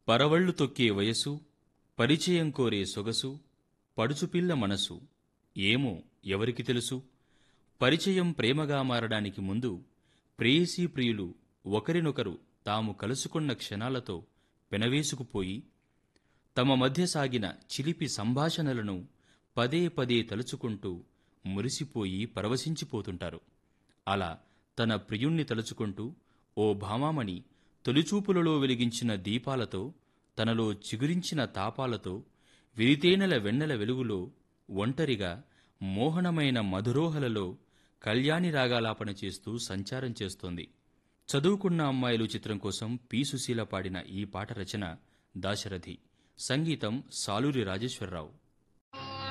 పరవళ్ళు తొక్కే వయసు పరిచయం కోరే సొగసు పడుచుపిల్ల మనసు ఏమో ఎవరికి తెలుసు పరిచయం ప్రేమగా మారడానికి ముందు ప్రేయసీ ప్రియులు ఒకరినొకరు తాము కలుసుకున్న క్షణాలతో పెనవేసుకుపోయి తమ మధ్య సాగిన చిలిపి సంభాషణలను పదే పదే తలుచుకుంటూ మురిసిపోయి పరవశించిపోతుంటారు అలా తన ప్రియుణ్ణి తలుచుకుంటూ ఓ భామామణి తొలిచూపులలో వెలిగించిన దీపాలతో తనలో చిగురించిన తాపాలతో విరితేనెల వెన్నెల వెలుగులో ఒంటరిగా మోహనమైన మధురోహలలో కళ్యాణి రాగాలాపన చేస్తూ సంచారం చేస్తోంది చదువుకున్న అమ్మాయిలు చిత్రం కోసం పి సుశీల పాడిన ఈ పాట రచన దాశరథి సంగీతం సాలూరి రాజేశ్వరరావు